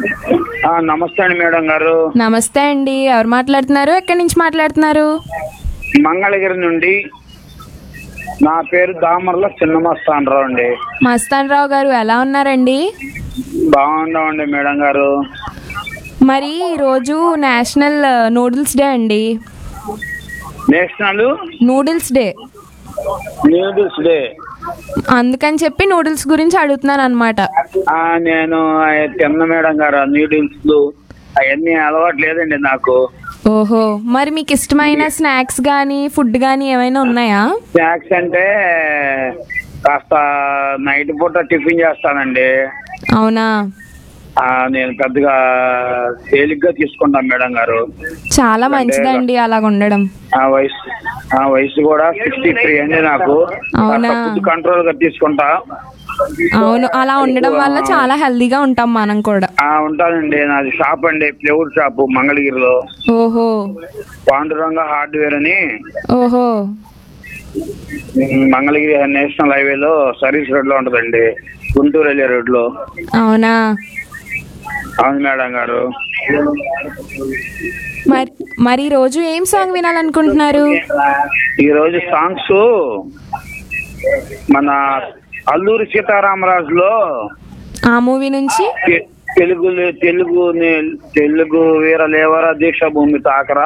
ఆ, నమస్తే అండి మేడం గారు నమస్తే అండి ఎవరు మాట్లాడుతున్నారు ఎక్కడి నుంచి మాట్లాడుతున్నారు మంగళగిరి నుండి నా పేరు దామర్ల చిన్నమస్తానరావు అండి మస్తాన్ రావు గారు ఎలా ఉన్నారండి బాగున్నామండి మేడం గారు మరి ఈరోజు నేషనల్ నూడిల్స్ డే అండి national noodles day noodles day అందుకని చెప్పి నూడిల్స్ గురించి అడుగుతున్నాను అనమాట ఆ, నేను ఆ, తిన్న మేడం గారు న్యూడిల్స్ అవన్నీ అలవాటు లేదండి నాకు ఓహో మరి మీకు ఇష్టమైన స్నాక్స్ కానీ ఫుడ్ కానీ ఏమైనా ఉన్నాయా స్నాక్స్ అంటే కాస్త నైట్ పూట టిఫిన్ చేస్తానండి అవునా ఆ, నేను పెద్దగా తేలిగ్గా తీసుకుంటాను మేడం గారు చాలా మంచిదండి అలాగ ఉండడం ఆ వయసు ఆ వయసు కూడా సిక్స్టీ త్రీ అండి నాకు అవునా? ఫుడ్ కంట్రోల్ గా తీసుకుంటా అవును అలా ఉండడం వల్ల చాలా హెల్దీగా ఉంటాం మనం కూడా ఆ ఉంటానండి నాది షాప్ అండి ప్లేవుడ్ షాప్ మంగళగిరిలో ఓహో పాండురంగ హార్డ్వేర్ అని ఓహో ఉమ్, మంగళగిరి నేషనల్ హైవేలో సర్వీస్ రోడ్ లో ఉంటదండి గుంటూరు వెళ్ళే రోడ్ లో అవునా అవును మేడం గారు మరి మరి ఈ రోజు ఏం సాంగ్ వినాలనుకుంటున్నారు ఈ రోజు సాంగ్స్ మన అల్లూరి సీతారామరాజులో ఆ మూవీ నుంచి తె- తెలుగు తెలుగు నే- తెలుగు వీర లేవర దీక్ష భూమి తాకరా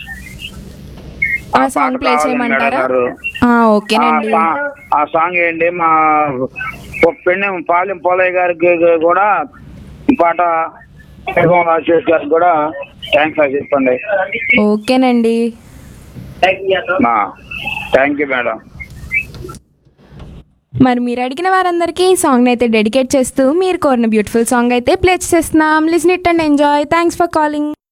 ఆ సాంగ్ ప్లే కావాలండి చేయమంటారా మేడం గారు. ఆ, ఆ ఓకేనండి సా- ఆ సాంగ్ ఏంటి మా పెండి పాలెం పోలయ్య గారికి కూడా ఈ పాట జగన్ రాజేష్ గారికి కూడా థ్యాంక్స్ అని చెప్పండి ఓకేనండి థ్యాంక్ యూ మేడం మరి మీరు అడిగిన వారందరికీ ఈ సాంగ్ అయితే డెడికేట్ చేస్తూ మీరు కోరిన బ్యూటిఫుల్ సాంగ్ అయితే ప్లే చేస్తున్నాం listen it and enjoy thanks for calling